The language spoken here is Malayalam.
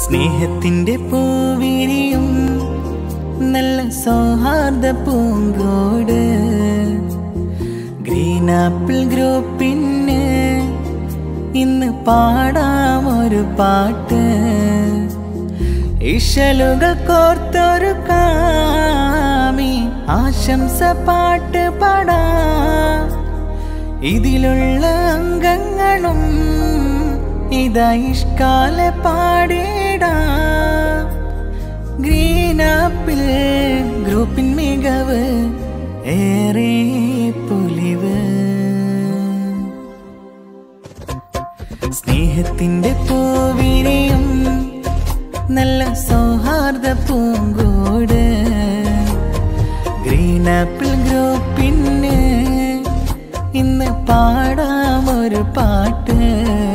സ്നേഹത്തിന്റെ പൂവിരിയും നല്ല സൗഹാർദ്ദ പൂങ്കോട് ഗ്രീൻ ആപ്പിൾ ഗ്രൂപ്പിന് ഇന്ന് പാടാം ഒരു പാട്ട് ഇശലുകൾ കോർത്തൊരു കാമി ആശംസ പാട്ട് പാടാം ഇതിലുള്ള അംഗങ്ങളും ഇതാ ഇഷ്കാല പാടിടാം ഗ്രീൻ ആപ്പിൾ ഗ്രൂപ്പിൻ മികവ് ഏറെ പൊലിവ് സ്നേഹത്തിന്റെ പൂവിരിയും നല്ല സൗഹാർദ്ദ പൂങ്കോട് ഗ്രീൻ ആപ്പിൾ ഗ്രൂപ്പിന് ഇന്ന് പാടാം ഒരു പാട്ട്